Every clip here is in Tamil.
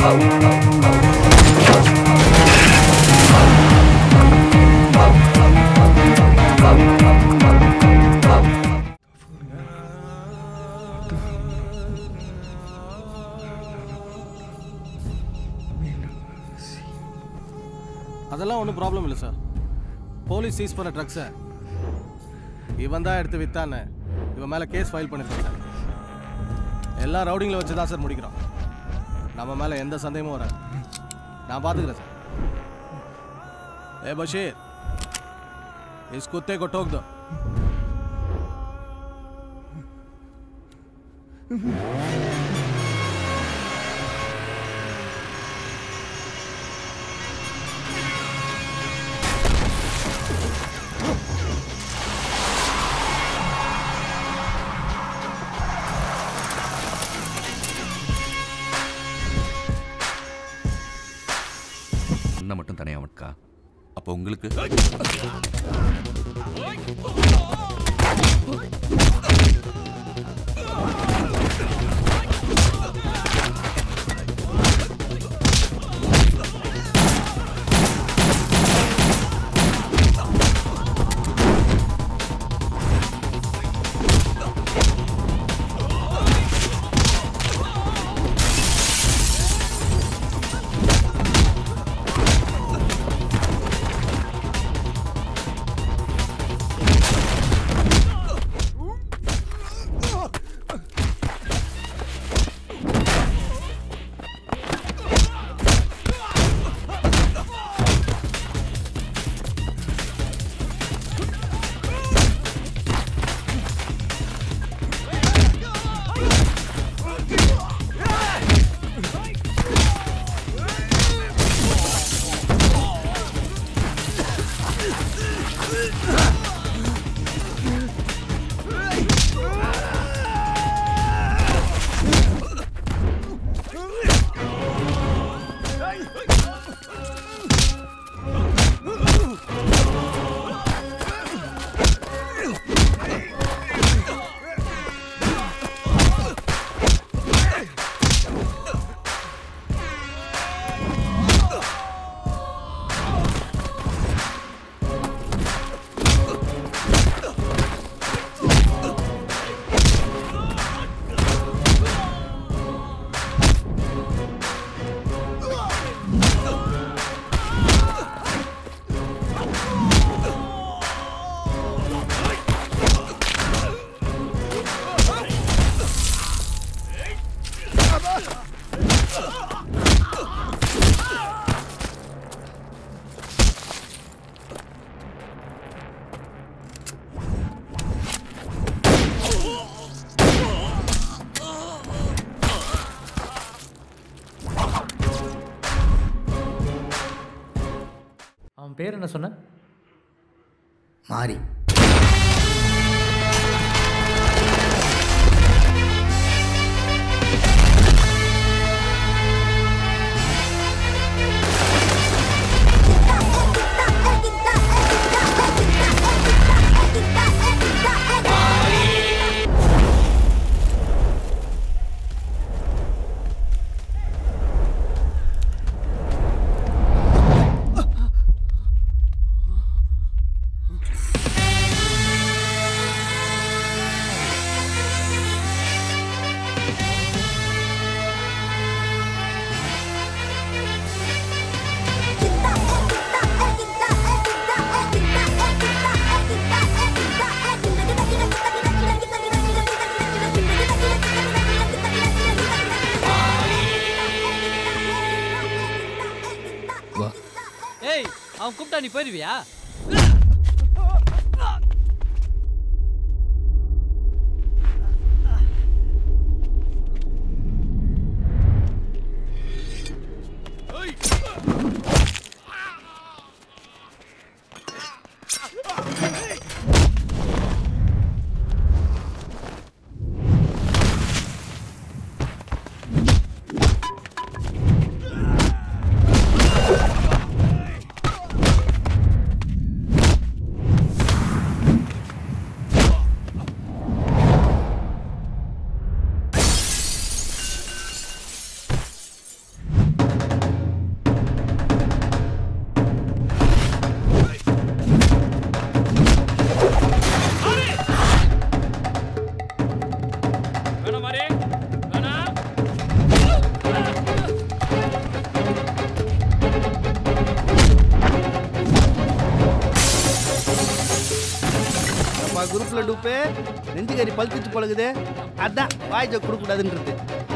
அதெல்லாம் ஒன்றும் ப்ராப்ளம் இல்லை சார் போலீஸ் சீஸ் பண்ண ட்ரக்ஸை இவன் தான் எடுத்து வித்தான்னு இவன் மேலே கேஸ் ஃபைல் பண்ணிருக்கேன் சார் எல்லாம் ரவுடிங்கில் வச்சு தான் சார் முடிக்கிறோம் நம்ம மேலே எந்த சந்தேகமும் வராது நான் பார்த்துக்கிறேன் சார் ए बशीर इस कुत्ते को ठोक दो அண்ணன் மட்டும் தனியாக இருக்கா அப்போ உங்களுக்கு அவன் பேர் என்ன சொன்ன மாறி ஏய் அவன் கூப்பிட்டா நீ போயிருவியா டூப்பு நெஞ்சுக்கறி பழுத்துட்டு பழகுது அதான் வாய் ஜோக் கொடுக்கக்கூடாதுன்றது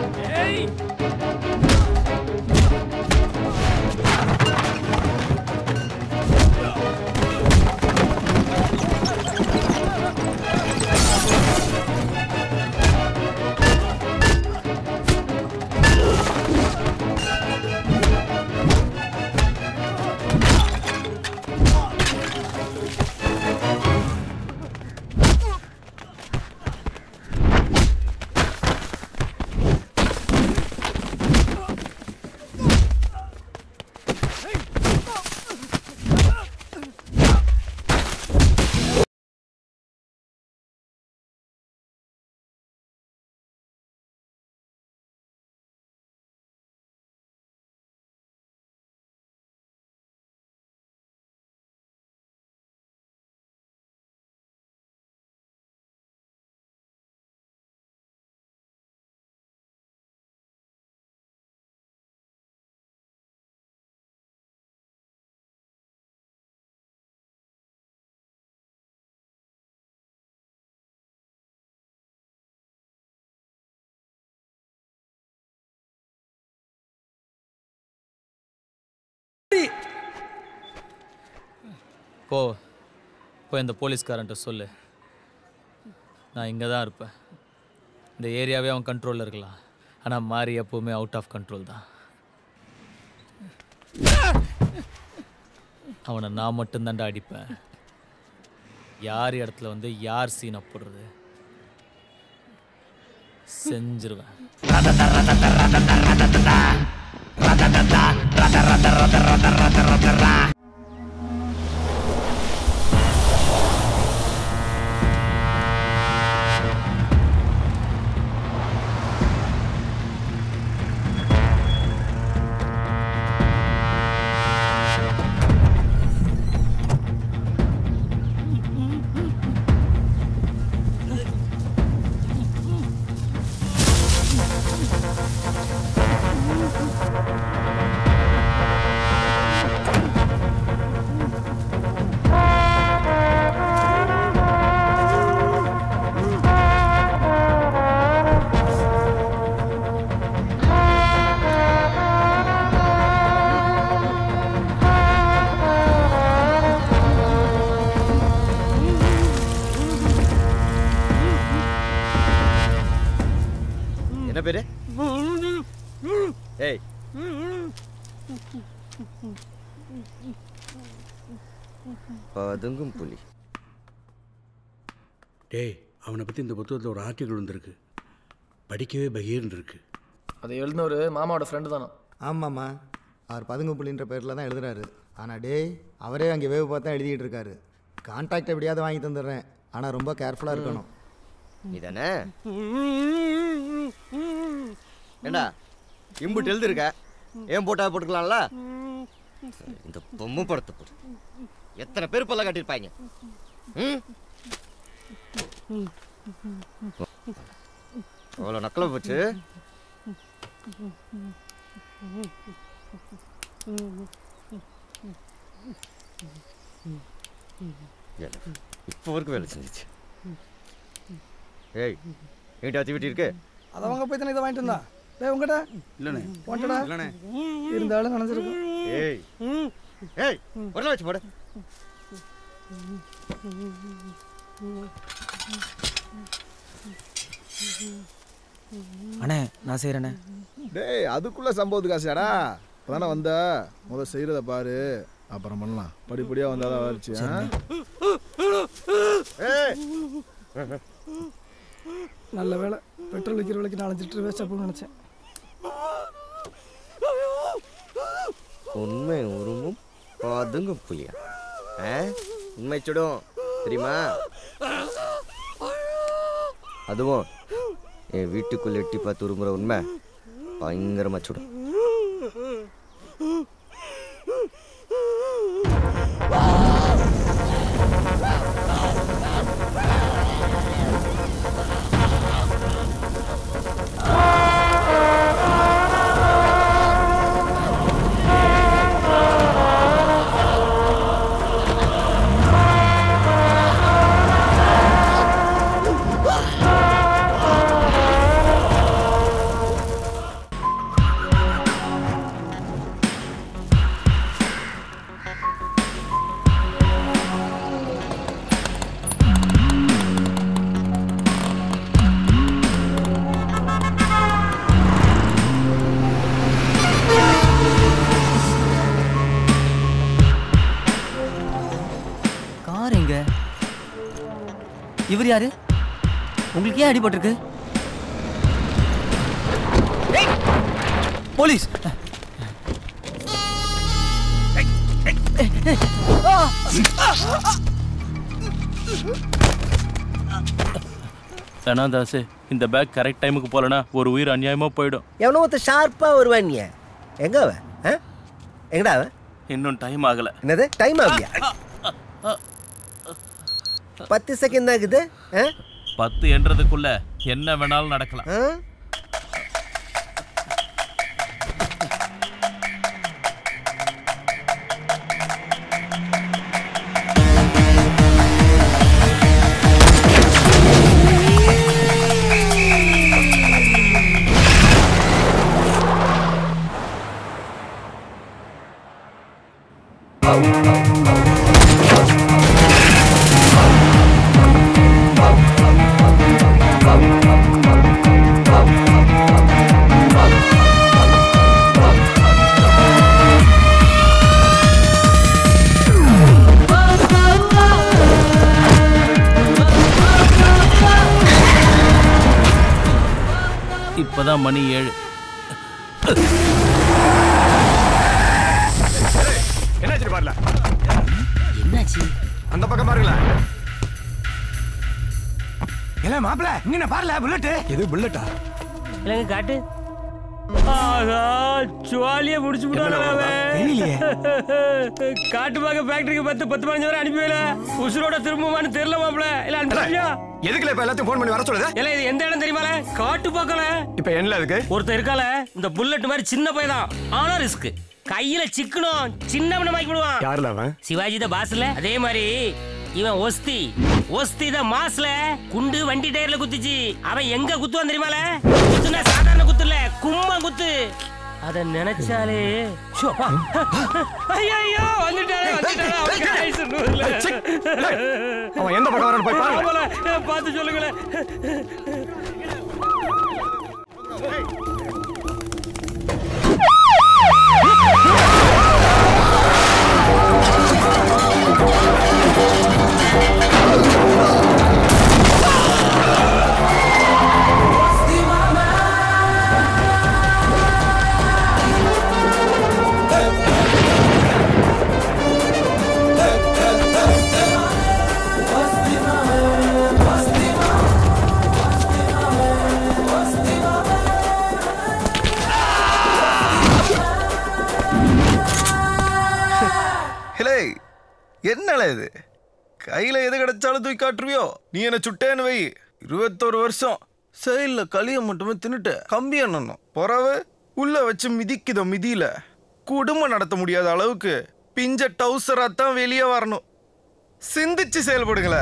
போ போய் இந்த போலீஸ்காரன்ட்ட சொல்லு நான் இங்கே தான் இருப்பேன் இந்த ஏரியாவே அவன் கண்ட்ரோலில் இருக்கலாம் ஆனால் மாறி எப்போவுமே அவுட் ஆஃப் கண்ட்ரோல் தான் அவனை நான் மட்டும்தான்டா அடிப்பேன் யார் இடத்துல வந்து யார் சீனை போடுறது செஞ்சிருவேன் என்ன பேரு ஏய் பதுங்கும் புலி டேய் அவனை பற்றி இந்த புத்தகத்தில் ஒரு ஆர்டிக்கல் வந்திருக்கு படிக்கவே பகீர்னு இருக்கு அதை எழுதினவர் மாமாவோட ஃப்ரெண்டு தானே ஆமாம்மா அவர் பதுங்கு புள்ளின்ற பேரில் தான் எழுதுறாரு ஆனால் டேய் அவரே அங்கே வேவு பார்த்தா எழுதிட்டு இருக்காரு கான்டாக்ட் எப்படியாவது வாங்கி தந்துடுறேன் ஆனால் ரொம்ப கேர்ஃபுல்லாக இருக்கணும் இதானே ஏண்டா இம்புட்டு எழுதிருக்க ஏன் போட்டா போட்டுக்கலாம்ல இந்த பொம்மை படத்தை போடு எத்தனை பேர் பல்ல கட்டியிருப்பாங்க ம்? அவ்வளோ நக்கலை போச்சு வேலை. இப்போ வரைக்கும் வேலை செஞ்சிச்சு ஏய் எங்கிட்ட ஆக்டிவிட்டி இருக்கு அது அவங்க போய் தானே இதை வாங்கிட்டு வந்தா டேய் உங்கடா இல்லைண்ணே போட்டடா இல்லைண்ணே இருந்தாலும் நினைச்சிருக்கும் ஏய் ஏய் ஒரு நாள் வச்சு போடு அண்ணே நான் செய்கிறேண்ணே டேய் அதுக்குள்ள சம்பவத்துக்கு ஆசையாடா இப்பதானே வந்த முத செய்யறத பாரு அப்புறம் பண்ணலாம் படிப்படியா வந்தாதான் வளர்ச்சி ஆ? ஏய் நல்ல வேலை பெட்ரோல் விற்கிற விலைக்கு நாலஞ்சு லிட்டர் வேஸ்ட் அப்படின்னு நினச்சேன் உண்மை உருமும் பதுங்கும் புலியா ஆ? உண்மை சுடும் தெரியுமா அதுவும் என் வீட்டுக்குள்ள எட்டி பார்த்து உருமுற உண்மை பயங்கரமா சுடும் இவர் யாரு உங்களுக்கு ஏன் அடிபட்டிருக்கு ஏய், போலீஸ் தனாதாசு இந்த பேக் கரெக்ட் டைமுக்கு போலனா ஒரு உயிர் அநியாயமா போயிடும் எவனோ ஒருத்தன் ஷார்ப்பாக வருவான் நீ எங்க அவன் ஆ? எங்கடா அவன் இன்னும் டைம் ஆகல என்னது டைம் ஆகலையா பத்து செகண்ட் ஆகுது ஆ? பத்து என்றதுக்குள்ள என்ன வேணாலும் நடக்கலாம் ஆ? இப்பதான் மணி ஏழு என்னாச்சு பாருல என்னாச்சு அந்த பக்கம் பாருங்களா இல்ல மாப்பிள இங்க பாருல புல்லட் எது புல்லட்டா இல்லைங்க காட்டு ஆஹா சுவாலிய முடிச்சு தெரியலையே. காட்டு பாக்க ஃபேக்டரிக்கு பத்து பத்து பதினஞ்சு வரை அனுப்பி வைல உசுரோட திரும்புவான்னு தெரியல மாப்ள இல்ல அனுப்பியா எதுக்குல இப்ப எல்லாத்தையும் ஃபோன் பண்ணி வர சொல்லுது இல்ல இது எந்த இடம் தெரியுமால காட்டு பக்கல இப்ப என்ன அதுக்கு ஒருத்தன் இருக்கால இந்த புல்லட் மாதிரி சின்ன பையன் தான் ஆனா ரிஸ்க் கையில சிக்கணும் சின்ன மாக்கி விடுவான் யாருல அவன் சிவாஜி தான் பாஸ்ல அதே மாதிரி இவன் ஒஸ்தி ஒஸ்தி தான் மாஸ்ல குண்டு வண்டி டயர்ல குத்துச்சு அவன் எங்க குத்துவான் தெரியுமால குத்துனா சாதாரண குத்து இல்ல கும்மா குத்து அத நினைச்சாலே ஷோ, அப்பா. ஐயையோ, வந்துட்டாரே, வந்துட்டாரே, அவன் கைஸ் நூறுல. அவன் எந்த பக்கம் வரான்னு போய் பாருங்க ஆமால, பார்த்து சொல்லுங்களேன் ஹலே என்னல இது கையில எது கிடைச்சாலும் தூக்கி காட்டுருவியோ நீ என்ன சுட்டேன்னு வை இருபத்தோரு வருஷம் சைடில் களியை மட்டுமே தின்னுட்டு கம்பி எண்ணணும் பொறவு உள்ள வச்சு மிதிக்குதோ மிதியில குடும்பம் நடத்த முடியாத அளவுக்கு பிஞ்ச டவுசரா தான் வெளியே வரணும் சிந்திச்சு செயல்படுங்களே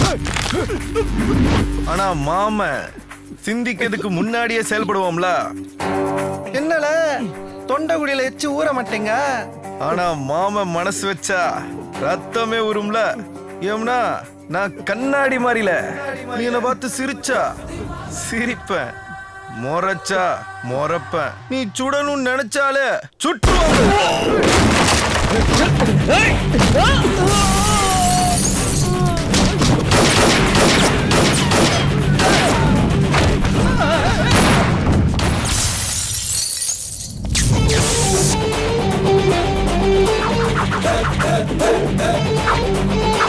ஆனா மாம சிந்திக்கிறதுக்கு முன்னாடியே செயல்படுவோம்ல என்னல தொண்டைக்குடியில எச்சு ஊற மாட்டேங்க ஆனா மாம மனசு வச்சா ரத்தமே ஊறும்ல ஏம்னா நான் கண்ணாடி மாதிரில நீ என்னை பார்த்து சிரிச்சா சிரிப்பேன் முறைச்சா முறைப்பேன் நீ சுடணும்னு நினைச்சாலே சுட்டுருவாங்க